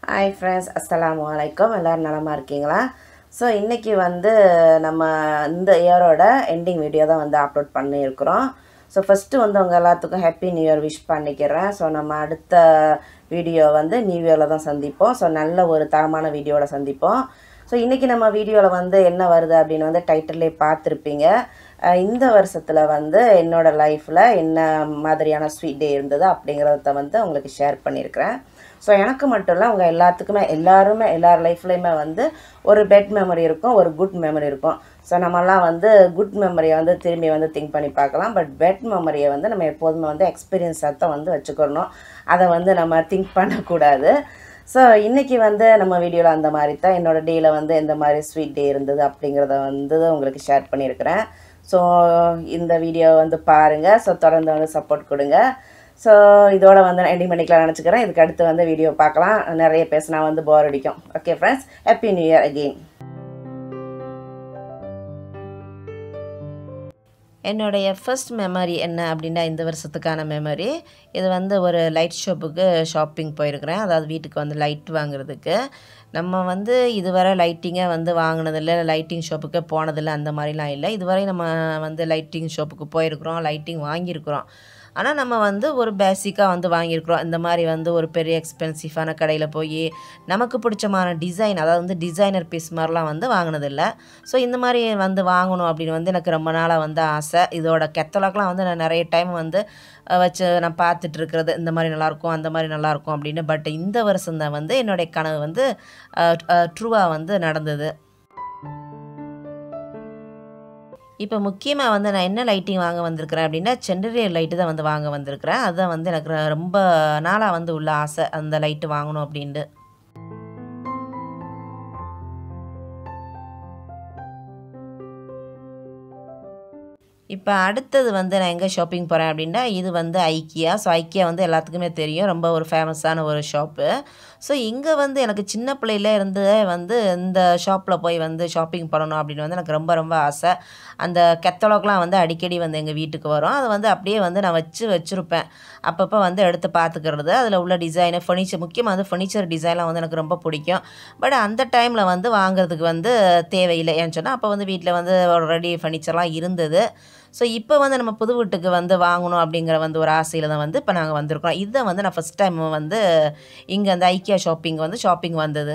hi friends அஸ்ஸலாமு அலைக்கும் எல்லோரும் நலமாக இருக்கீங்களா ஸோ இன்றைக்கி வந்து நம்ம இந்த இயரோட எண்டிங் வீடியோ தான் வந்து அப்லோட் பண்ணியிருக்கிறோம் ஸோ ஃபஸ்ட்டு வந்து உங்கள் எல்லாத்துக்கும் ஹாப்பி நியூ இயர் விஷ் பண்ணிக்கிறேன் ஸோ நம்ம அடுத்த வீடியோ வந்து நியூ இயரில் தான் சந்திப்போம் ஸோ நல்ல ஒரு தரமான வீடியோவில் சந்திப்போம் ஸோ இன்றைக்கி நம்ம வீடியோவில் வந்து என்ன வருது அப்படின்னு வந்து டைட்டிலே பார்த்துருப்பீங்க அஹ் இந்த வருஷத்தில் வந்து என்னோடய லைஃப்பில் என்ன மாதிரியான ஸ்வீட் டே இருந்தது அப்படிங்கிறத வந்து உங்களுக்கு ஷேர் பண்ணியிருக்கிறேன் ஸோ எனக்கு மட்டும் இல்லை உங்கள் எல்லாத்துக்குமே எல்லாருமே எல்லார் லைஃப்லேயுமே வந்து ஒரு பெட் மெமரி இருக்கும் ஒரு குட் மெமரி இருக்கும் ஸோ நம்மலாம் வந்து குட் மெமரியை வந்து திரும்பி வந்து திங்க் பண்ணி பார்க்கலாம் பட் பெட் மெமரியை வந்து நம்ம எப்போதுமே வந்து எக்ஸ்பீரியன்ஸாக தான் வந்து வச்சுக்கணும் அதை வந்து நம்ம திங்க் பண்ணக்கூடாது ஸோ இன்றைக்கி வந்து நம்ம வீடியோவில் அந்த மாதிரி தான் என்னோடய டேயில் வந்து எந்த மாதிரி ஸ்வீட் டே இருந்தது அப்படிங்கிறத வந்து உங்களுக்கு ஷேர் பண்ணியிருக்கிறேன் ஸோ இந்த வீடியோ வந்து பாருங்கள் ஸோ தொடர்ந்து வந்து சப்போர்ட் கொடுங்க ஸோ இதோட வந்து நான் எண்டிங் பண்ணிக்கலாம் நினச்சிக்கிறேன் இதுக்கு அடுத்து வந்து வீடியோ பார்க்கலாம் நிறைய பேசினா வந்து போர் அடிக்கும் okay friends happy new year again என்னுடைய ஃபர்ஸ்ட் மெமரி என்ன அப்படின்னா இந்த வருஷத்துக்கான மெமரி இது வந்து ஒரு லைட் ஷாப்புக்கு ஷாப்பிங் போயிருக்கிறேன் அதாவது வீட்டுக்கு வந்து லைட் வாங்குறதுக்கு நம்ம வந்து இதுவரை லைட்டிங்கை வந்து வாங்கினதில்ல லைட்டிங் ஷாப்புக்கு போனதில்லை அந்த மாதிரிலாம் இல்லை இதுவரை நம்ம வந்து லைட்டிங் ஷாப்புக்கு போயிருக்கிறோம் லைட்டிங் வாங்கியிருக்கிறோம் ஆனால் நம்ம வந்து ஒரு பேசிக்காக வந்து வாங்கியிருக்கிறோம் இந்த மாதிரி வந்து ஒரு பெரிய எக்ஸ்பென்சிவான கடையில் போய் நமக்கு பிடிச்சமான டிசைன் அதாவது வந்து டிசைனர் பீஸ் மாதிரிலாம் வந்து வாங்கினதில்ல ஸோ இந்த மாதிரி வந்து வாங்கணும் அப்படின்னு வந்து எனக்கு ரொம்ப நாளாக வந்து ஆசை இதோட கெத்தலாக்கெலாம் வந்து நான் நிறைய டைம் வந்து அஹ், வச்சு நான் பார்த்துட்டு இருக்கிறது இந்த மாதிரி நல்லாயிருக்கும் அந்த மாதிரி நல்லாயிருக்கும் அப்படின்னு பட் இந்த வருஷம் தான் வந்து என்னுடைய கனவு வந்து ட்ரூவாக வந்து நடந்தது இப்போ முக்கியமாக வந்து நான் என்ன லைட்டிங் வாங்க வந்திருக்கிறேன் அப்படின்னா செண்டரியர் லைட்டு தான் வந்து வாங்க வந்திருக்கிறேன் அதுதான் வந்து எனக்கு ர- ரொம்ப நாளாக வந்து உள்ள ஆசை அந்த லைட்டு வாங்கணும் அப்படின்ட்டு இப்போ அடுத்தது வந்து நான் எங்கே ஷாப்பிங் போகிறேன் அப்படின்னா இது வந்து ஐக்கியா ஸோ ஐக்கியா வந்து எல்லாத்துக்குமே தெரியும் ரொம்ப ஒரு ஃபேமஸான ஒரு ஷாப்பு ஸோ இங்கே வந்து எனக்கு சின்ன பிள்ளையில இருந்து வந்து இந்த ஷாப்பில் போய் வந்து ஷாப்பிங் பண்ணணும் அப்படின்னு வந்து எனக்கு ரொம்ப ரொம்ப ஆசை அந்த கெத்தலோக்கெலாம் வந்து அடிக்கடி வந்து எங்கள் வீட்டுக்கு வரும் அதை வந்து அப்படியே வந்து நான் வச்சு வச்சுருப்பேன் அப்பப்போ வந்து எடுத்து பார்த்துக்கிறது அதில் உள்ள டிசைனு ஃபர்னிச்சர் முக்கியமாக வந்து ஃபர்னிச்சர் டிசைன்லாம் வந்து எனக்கு ரொம்ப பிடிக்கும் பட் அந்த டைமில் வந்து வாங்குறதுக்கு வந்து தேவையில்லை ஏன்னு சொன்னால் அப்போ வந்து வீட்டில் வந்து ஆல்ரெடி ஃபர்னிச்சர்லாம் இருந்தது ஸோ இப்போ வந்து நம்ம புது வீட்டுக்கு வந்து வாங்கணும் அப்படிங்கிற வந்து ஒரு ஆசையில் தான் வந்து இப்போ நாங்கள் வந்திருக்கோம் இதுதான் வந்து நான் ஃபஸ்ட் டைம் வந்து இங்கே அந்த ஐக்கியா ஷாப்பிங் வந்து ஷாப்பிங் வந்தது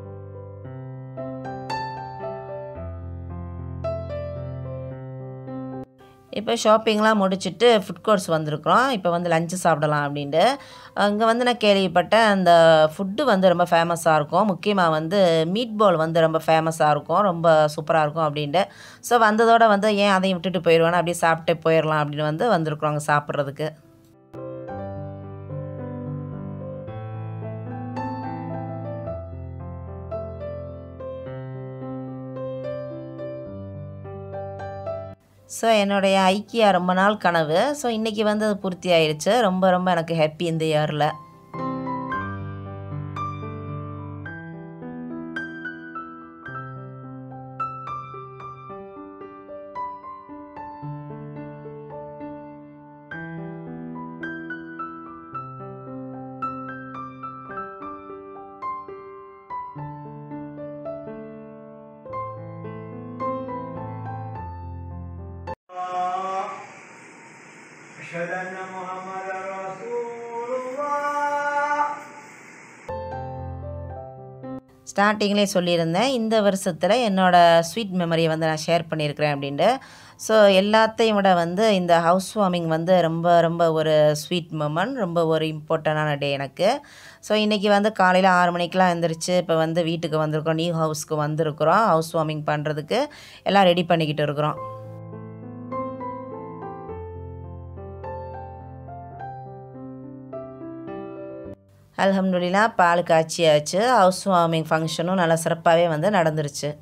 இப்போ ஷாப்பிங்லாம் முடிச்சுட்டு ஃபுட் கோர்ட்ஸ் வந்திருக்கிறோம் இப்போ வந்து லஞ்சு சாப்பிடலாம் அப்படின்ட்டு அங்கே வந்து நான் கேள்விப்பட்டேன் அந்த ஃபுட்டு வந்து ரொம்ப ஃபேமஸாக இருக்கும் முக்கியமாக வந்து மீட் பால் வந்து ரொம்ப ஃபேமஸாக இருக்கும் ரொம்ப சூப்பராக இருக்கும் அப்படின்ட்டு ஸோ வந்ததோட வந்து ஏன் அதையும் விட்டுட்டு போயிடுவேன் அப்படியே சாப்பிட்டே போயிடலாம் அப்படின்னு வந்து வந்திருக்கிறோம் அங்கே சாப்பிட்றதுக்கு ஸோ என்னுடைய ஐக்கியா ரொம்ப நாள் கனவு ஸோ இன்றைக்கி வந்து அது பூர்த்தி ஆயிடுச்சு ரொம்ப ரொம்ப எனக்கு ஹாப்பி இந்த இயரில் أشهد أن محمدا رسول الله ஸ்டார்டிங்லேயே சொல்லியிருந்தேன் இந்த வருஷத்தில் என்னோடய ஸ்வீட் மெமரியை வந்து நான் ஷேர் பண்ணியிருக்கிறேன் அப்படின்ட்டு ஸோ எல்லாத்தையும் விட வந்து இந்த ஹவுஸ் வார்மிங் வந்து ரொம்ப ரொம்ப ஒரு ஸ்வீட் மொமெண்ட் ரொம்ப ஒரு இம்பார்ட்டண்டான டே எனக்கு ஸோ இன்றைக்கி வந்து காலையில் ஆறு மணிக்கெலாம் எழுந்திரிச்சு இப்போ வந்து வீட்டுக்கு வந்திருக்கோம் நியூ ஹவுஸ்க்கு வந்திருக்கிறோம் ஹவுஸ் வார்மிங் பண்ணுறதுக்கு எல்லாம் ரெடி பண்ணிக்கிட்டு இருக்கிறோம் அல்ஹம்துலில்லாஹ் பால் காய்ச்சியாச்சு ஹவுஸ் வார்மிங் ஃபங்க்ஷனும் நல்லா சிறப்பாகவே வந்து நடந்துருச்சு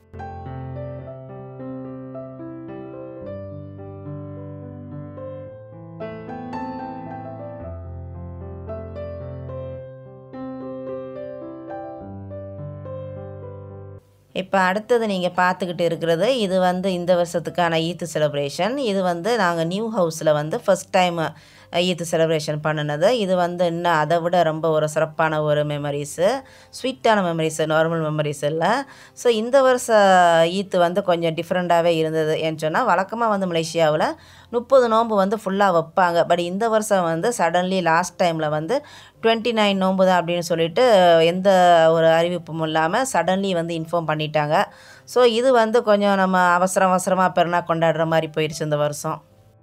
இப்போ அடுத்தது நீங்கள் பார்த்துக்கிட்டு இருக்கிறது இது வந்து இந்த வருஷத்துக்கான ஈத்து செலிப்ரேஷன் இது வந்து நாங்கள் நியூ ஹவுஸில் வந்து ஃபஸ்ட் டைம் ஈத் செலிப்ரேஷன் பண்ணினது இது வந்து இன்னும் அதை விட ரொம்ப ஒரு சிறப்பான ஒரு மெமரிஸு ஸ்வீட்டான மெமரிஸு நார்மல் மெமரிஸ் இல்லை ஸோ இந்த வருஷ ஈத் வந்து கொஞ்சம் டிஃப்ரெண்ட்டாகவே இருந்தது ஏன்னு சொன்னால் வழக்கமாக வந்து மலேசியாவில் முப்பது நோன்பு வந்து ஃபுல்லாக வைப்பாங்க பட் இந்த வருஷம் வந்து சடன்லி லாஸ்ட் டைமில் வந்து டுவெண்ட்டி நைன் நோன்பு தான் அப்படின்னு சொல்லிட்டு எந்த ஒரு அறிவிப்பும் இல்லாமல் சடன்லி வந்து இன்ஃபார்ம் பண்ணிட்டாங்க ஸோ இது வந்து கொஞ்சம் நம்ம அவசரம் அவசரமாக பெருனா கொண்டாடுற மாதிரி போயிடுச்சு இந்த வருஷம்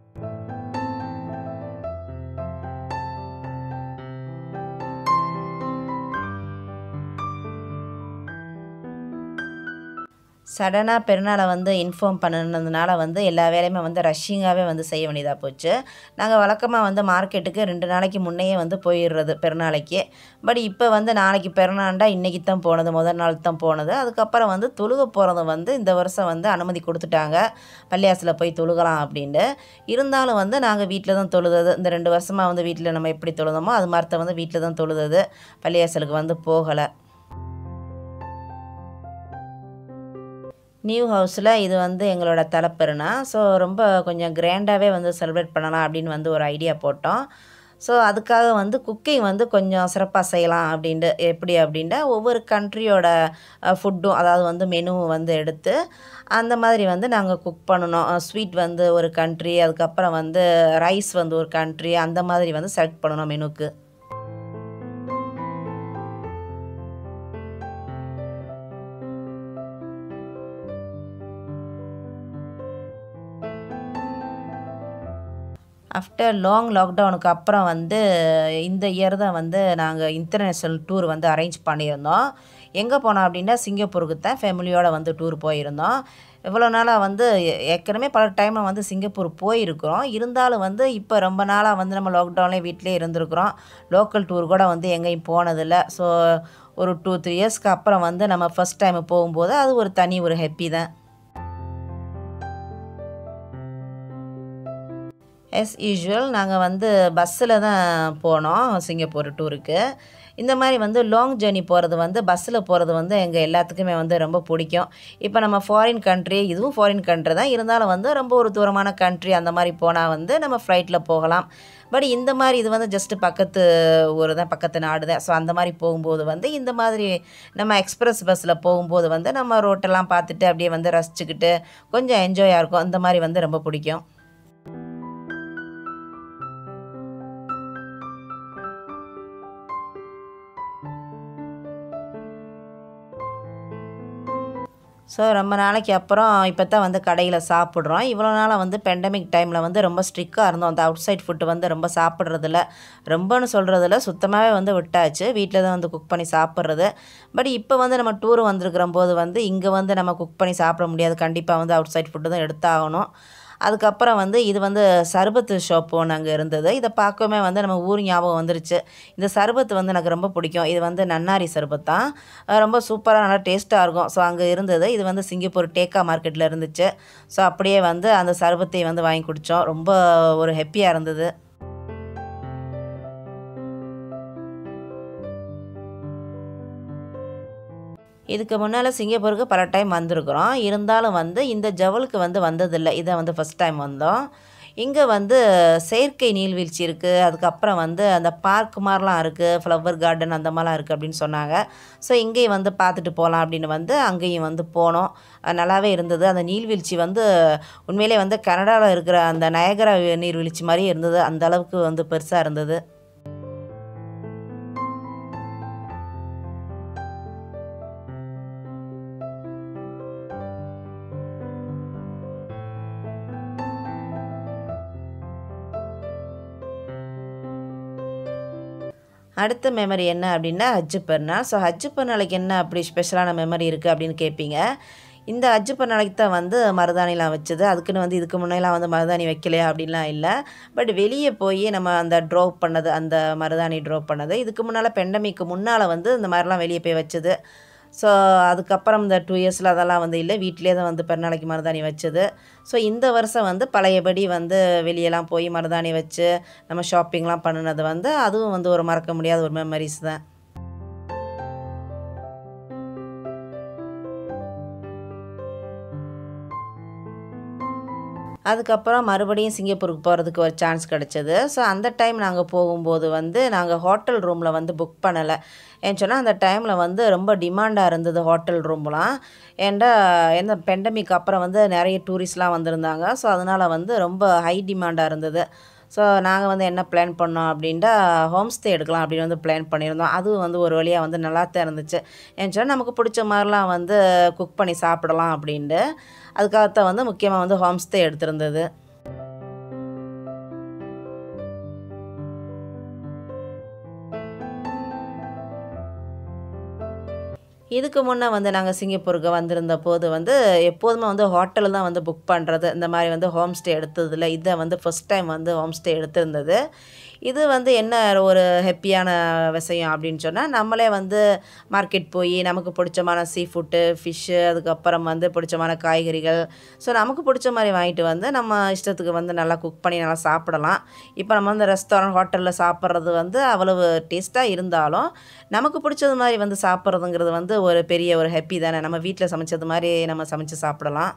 சடனாக பெருநாளை வந்து இன்ஃபார்ம் பண்ணினதுனால வந்து எல்லா வேலையுமே வந்து ரஷ்ஷிங்காகவே வந்து செய்ய வேண்டியதாக போச்சு நாங்கள் வழக்கமாக வந்து மார்க்கெட்டுக்கு ரெண்டு நாளைக்கு முன்னையே வந்து போயிடுறது பெருநாளைக்கு பட் இப்போ வந்து நாளைக்கு பெருநாண்டா இன்றைக்கி தான் போனது முதல் நாள் தான் போனது அதுக்கப்புறம் வந்து தொழுக போகிறது வந்து இந்த வருஷம் வந்து அனுமதி கொடுத்துட்டாங்க பள்ளியாசில் போய் தொழுகலாம் அப்படின்ட்டு இருந்தாலும் வந்து நாங்கள் வீட்டில் தான் தொழுதது இந்த ரெண்டு வருஷமாக வந்து வீட்டில் நம்ம எப்படி தொழுதோமோ அது மாதிரி தான் வந்து வீட்டில் தான் தொழுதது பள்ளியாசலுக்கு வந்து போகலை நியூ ஹவுஸில் இது வந்து எங்களோட தலைப்பெருனா ஸோ ரொம்ப கொஞ்சம் கிராண்டாகவே வந்து செலிப்ரேட் பண்ணலாம் அப்படின்னு வந்து ஒரு ஐடியா போட்டோம் ஸோ அதுக்காக வந்து குக்கிங் வந்து கொஞ்சம் சிறப்பாக செய்யலாம் அப்படின்ட்டு எப்படி அப்படின்ட்டு ஒவ்வொரு கண்ட்ரியோட ஃபுட்டும் அதாவது வந்து மெனு வந்து எடுத்து அந்த மாதிரி வந்து நாங்கள் குக் பண்ணணும் ஸ்வீட் வந்து ஒரு கண்ட்ரி அதுக்கப்புறம் வந்து ரைஸ் வந்து ஒரு கண்ட்ரி அந்த மாதிரி வந்து செலக்ட் பண்ணணும் மெனுக்கு ஆஃப்டர் லாங் லாக்டவுனுக்கு அப்புறம் வந்து இந்த இயர் தான் வந்து நாங்கள் இன்டர்நேஷ்னல் டூர் வந்து அரேஞ்ச் பண்ணியிருந்தோம் எங்கே போனோம் அப்படின்னா சிங்கப்பூருக்கு தான் ஃபேமிலியோடு வந்து டூர் போயிருந்தோம் இவ்வளோ நாளாக வந்து ஏ- ஏற்கனவே பல டைமில் வந்து சிங்கப்பூர் போயிருக்கிறோம் இருந்தாலும் வந்து இப்போ ரொம்ப நாளாக வந்து நம்ம லாக்டவுன்லேயே வீட்டிலே இருந்திருக்கிறோம் லோக்கல் டூர் கூட வந்து எங்கேயும் போனதில்லை ஸோ ஒரு டூ த்ரீ இயர்ஸ்க்கு அப்புறம் வந்து நம்ம ஃபஸ்ட் டைம் போகும்போது அது ஒரு தனி ஒரு ஹாப்பி தான் எஸ் யூஷுவல் நாங்கள் வந்து பஸ்ஸில் தான் போனோம் சிங்கப்பூர் டூருக்கு இந்த மாதிரி வந்து லாங் ஜேர்னி போகிறது வந்து பஸ்ஸில் போகிறது வந்து எங்கள் எல்லாத்துக்குமே வந்து ரொம்ப பிடிக்கும் இப்போ நம்ம ஃபாரின் கண்ட்ரி இதுவும் ஃபாரின் கண்ட்ரி தான் இருந்தாலும் வந்து ரொம்ப ஒரு தூரமான கண்ட்ரி அந்த மாதிரி போனால் வந்து நம்ம ஃப்ளைட்டில் போகலாம் பட் இந்த மாதிரி இது வந்து ஜஸ்ட்டு பக்கத்து ஊர் தான் பக்கத்து நாடு தான் ஸோ அந்த மாதிரி போகும்போது வந்து இந்த மாதிரி நம்ம எக்ஸ்பிரஸ் பஸ்ஸில் போகும்போது வந்து நம்ம ரோட்டெல்லாம் பார்த்துட்டு அப்படியே வந்து ரசிச்சுக்கிட்டு கொஞ்சம் என்ஜாயாக இருக்கும் அந்த மாதிரி வந்து ரொம்ப பிடிக்கும் ஸோ ரொம்ப நாளைக்கு அப்புறம் இப்போ தான் வந்து கடையில் சாப்பிட்றோம் இவ்வளோ நாளாக வந்து பெண்டமிக் டைமில் வந்து ரொம்ப ஸ்ட்ரிக்டாக இருந்தோம் அந்த அவுட் சைட் ஃபுட்டு வந்து ரொம்ப சாப்பிட்றதில்ல ரொம்பன்னு சொல்கிறதில்ல சுத்தமாகவே வந்து விட்டாச்சு வீட்டில் தான் வந்து குக் பண்ணி சாப்பிட்றது பட் இப்போ வந்து நம்ம டூர் வந்திருக்கிற போது வந்து இங்கே வந்து நம்ம குக் பண்ணி சாப்பிட முடியாது கண்டிப்பாக வந்து அவுட் சைட் ஃபுட்டு தான் எடுத்தாகணும் அதுக்கப்புறம் வந்து இது வந்து சர்பத்து ஷாப் ஒன்று அங்கே இருந்தது இதை பார்க்கவே வந்து நம்ம ஊர் ஞாபகம் வந்துருச்சு இந்த சர்பத்து வந்து எனக்கு ரொம்ப பிடிக்கும் இது வந்து நன்னாரி சர்பத் தான் அஹ் ரொம்ப சூப்பராக நல்லா டேஸ்ட்டாக இருக்கும் ஸோ அங்கே இருந்தது இது வந்து சிங்கப்பூர் டேக்கா மார்க்கெட்டில் இருந்துச்சு ஸோ அப்படியே வந்து அந்த சர்பத்தை வந்து வாங்கி குடித்தோம் ரொம்ப ஒரு ஹாப்பியாக இருந்தது இதுக்கு முன்னால் சிங்கப்பூருக்கு பல டைம் வந்திருக்கிறோம் இருந்தாலும் வந்து இந்த ஜவலுக்கு வந்து வந்ததில்லை இதை வந்து ஃபஸ்ட் டைம் வந்தோம் இங்கே வந்து செயற்கை நீர்வீழ்ச்சி இருக்குது அதுக்கப்புறம் வந்து அந்த பார்க் மாதிரிலாம் இருக்குது ஃப்ளவர் கார்டன் அந்த மாதிரிலாம் இருக்குது அப்படின்னு சொன்னாங்க ஸோ இங்கேயும் வந்து பார்த்துட்டு போகலாம் அப்படின்னு வந்து அங்கேயும் வந்து போனோம் அஹ் நல்லாவே இருந்தது அந்த நீர்வீழ்ச்சி வந்து உண்மையிலே வந்து கனடாவில் இருக்கிற அந்த நயகரா நீர்வீழ்ச்சி மாதிரி இருந்தது அந்த அளவுக்கு வந்து பெருசாக இருந்தது அடுத்த மெமரி என்ன அப்படின்னா ஹஜ்ஜு பெருநாள் ஸோ ஹஜ்ஜு பெருநாளைக்கு என்ன அப்படி ஸ்பெஷலான மெமரி இருக்குது அப்படின்னு கேட்பீங்க இந்த ஹஜ்ஜு பெருநாளைக்கு தான் வந்து மருதாணிலாம் வச்சது அதுக்குன்னு வந்து இதுக்கு முன்னெல்லாம் வந்து மருதாணி வைக்கலையா அப்படின்லாம் இல்லை பட் வெளியே போய் நம்ம அந்த ட்ராப் பண்ணது அந்த மருதாணி ட்ராப் பண்ணது இதுக்கு முன்னால் பெண்டமிக்கு முன்னால் வந்து இந்த மாதிரிலாம் வெளியே போய் வச்சது ஸோ அதுக்கப்புறம் இந்த டூ இயர்ஸில் அதெல்லாம் வந்து இல்லை வீட்டிலே தான் வந்து பெருநாளைக்கு மருதாணி வச்சது ஸோ இந்த வருஷம் வந்து பழையபடி வந்து வெளியெல்லாம் போய் மருதாணி வச்சு நம்ம ஷாப்பிங்லாம் பண்ணினது வந்து அதுவும் வந்து ஒரு மறக்க முடியாத ஒரு மெமரிஸ் தான் அதுக்கப்புறம் மறுபடியும் சிங்கப்பூருக்கு போகிறதுக்கு ஒரு சான்ஸ் கிடச்சிது ஸோ அந்த டைம் நாங்கள் போகும்போது வந்து நாங்கள் ஹோட்டல் ரூமில் வந்து புக் பண்ணலை ஏன்னு சொன்னால் அந்த டைமில் வந்து ரொம்ப டிமாண்டாக இருந்தது ஹோட்டல் ரூம்லாம் ஏன்டா எந்த பெண்டமிக் அப்புறம் வந்து நிறைய டூரிஸ்ட்லாம் வந்திருந்தாங்க ஸோ அதனால் வந்து ரொம்ப ஹை டிமாண்டாக இருந்தது ஸோ நாங்கள் வந்து என்ன பிளான் பண்ணோம் அப்படின்ட்டா ஹோம் ஸ்டே எடுக்கலாம் அப்படின்னு வந்து பிளான் பண்ணியிருந்தோம் அதுவும் வந்து ஒரு வழியாக வந்து நல்லா தான் இருந்துச்சு ஏன்னு சொன்னால் நமக்கு பிடிச்ச மாதிரிலாம் வந்து குக் பண்ணி சாப்பிடலாம் அப்படின்ட்டு அதுக்காகத்தான் வந்து முக்கியமாக வந்து ஹோம் ஸ்டே எடுத்திருந்தது இதுக்கு முன்னே வந்து நாங்கள் சிங்கப்பூருக்கு வந்திருந்த போது வந்து எப்போதுமே வந்து ஹோட்டலில் தான் வந்து புக் பண்ணுறது இந்த மாதிரி வந்து ஹோம் ஸ்டே எடுத்ததில்ல இதை வந்து ஃபஸ்ட் டைம் வந்து ஹோம் ஸ்டே எடுத்திருந்தது இது வந்து என்ன ஒரு ஹாப்பியான விஷயம் அப்படின்னு சொன்னால் நம்மளே வந்து மார்க்கெட் போய் நமக்கு பிடிச்சமான சீ ஃபுட்டு ஃபிஷ்ஷு அதுக்கப்புறம் வந்து பிடிச்சமான காய்கறிகள் ஸோ நமக்கு பிடிச்ச மாதிரி வாங்கிட்டு வந்து நம்ம இஷ்டத்துக்கு வந்து நல்லா குக் பண்ணி நல்லா சாப்பிடலாம் இப்போ நம்ம வந்து ரெஸ்டாரண்ட் ஹோட்டலில் சாப்பிட்றது வந்து அவ்வளவு டேஸ்ட்டாக இருந்தாலும் நமக்கு பிடிச்சது மாதிரி வந்து சாப்பிட்றதுங்கிறது வந்து ஒரு பெரிய ஒரு ஹாப்பி தானே நம்ம வீட்டில் சமைச்சது மாதிரி நம்ம சமைச்சு சாப்பிடலாம்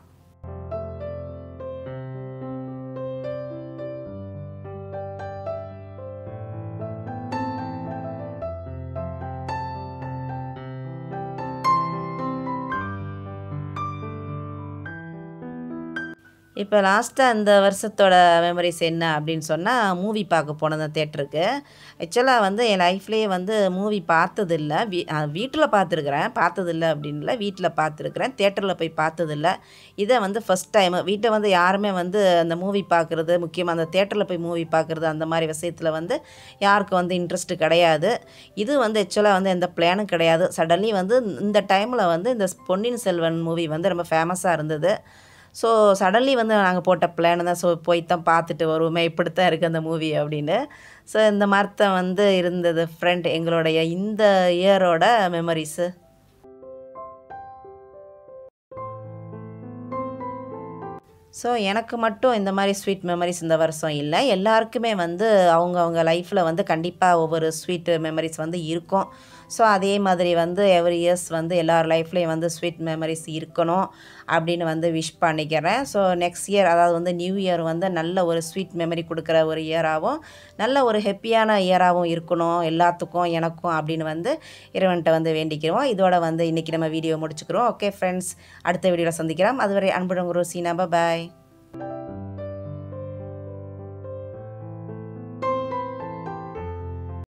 இப்போ லாஸ்ட்டாக இந்த வருஷத்தோட மெமரிஸ் என்ன அப்படின்னு சொன்னால் மூவி பார்க்க போனது தேட்டருக்கு ஆக்சுவலாக வந்து என் லைஃப்லேயே வந்து மூவி பார்த்ததில்ல வீ வீட்டில் பார்த்துருக்குறேன் பார்த்ததில்ல அப்படின்ல வீட்டில் பார்த்துருக்குறேன் தேட்டரில் போய் பார்த்ததில்ல இதை வந்து ஃபஸ்ட் டைமு வீட்டை வந்து யாருமே வந்து அந்த மூவி பார்க்குறது முக்கியமாக அந்த தேட்டரில் போய் மூவி பார்க்குறது அந்த மாதிரி விஷயத்தில் வந்து யாருக்கும் வந்து இன்ட்ரெஸ்ட்டு கிடையாது இது வந்து ஆக்சுவலாக வந்து எந்த பிளானும் கிடையாது சடன்லி வந்து இந்த டைமில் வந்து இந்த பொன்னியின் செல்வன் மூவி வந்து ரொம்ப ஃபேமஸாக இருந்தது ஸோ சடன்லி வந்து நாங்கள் போட்ட பிளான் தான் ஸோ போய் தான் பார்த்துட்டு வருவோமே இப்படி தான் இருக்குது அந்த மூவி அப்படின்னு ஸோ இந்த மாதிரி தான் வந்து இருந்தது ஃப்ரெண்ட் எங்களுடைய இந்த இயரோட மெமரிஸு ஸோ எனக்கு மட்டும் இந்த மாதிரி ஸ்வீட் மெமரிஸ் இந்த வருஷம் இல்லை எல்லாருக்குமே வந்து அவங்கவுங்க லைஃப்பில் வந்து கண்டிப்பாக ஒவ்வொரு ஸ்வீட் மெமரிஸ் வந்து இருக்கும் ஸோ அதே மாதிரி வந்து எவ்ரி இயர்ஸ் வந்து எல்லார் லைஃப்லேயும் வந்து ஸ்வீட் மெமரிஸ் இருக்கணும் அப்படின்னு வந்து விஷ் பண்ணிக்கிறேன் ஸோ நெக்ஸ்ட் இயர் அதாவது வந்து நியூ இயர் வந்து நல்ல ஒரு ஸ்வீட் மெமரி கொடுக்குற ஒரு இயராகவும் நல்ல ஒரு ஹெப்பியான இயராகவும் இருக்கணும் எல்லாத்துக்கும் எனக்கும் அப்படின்னு வந்து இறைவன்கிட்ட வந்து வேண்டிக்கிறோம் இதோட வந்து இன்றைக்கி நம்ம வீடியோ முடிச்சுக்கிறோம் ஓகே ஃப்ரெண்ட்ஸ் அடுத்த வீடியோவில் சந்திக்கிறோம் அதுவரை அன்புடன் குரு சீனா பாய்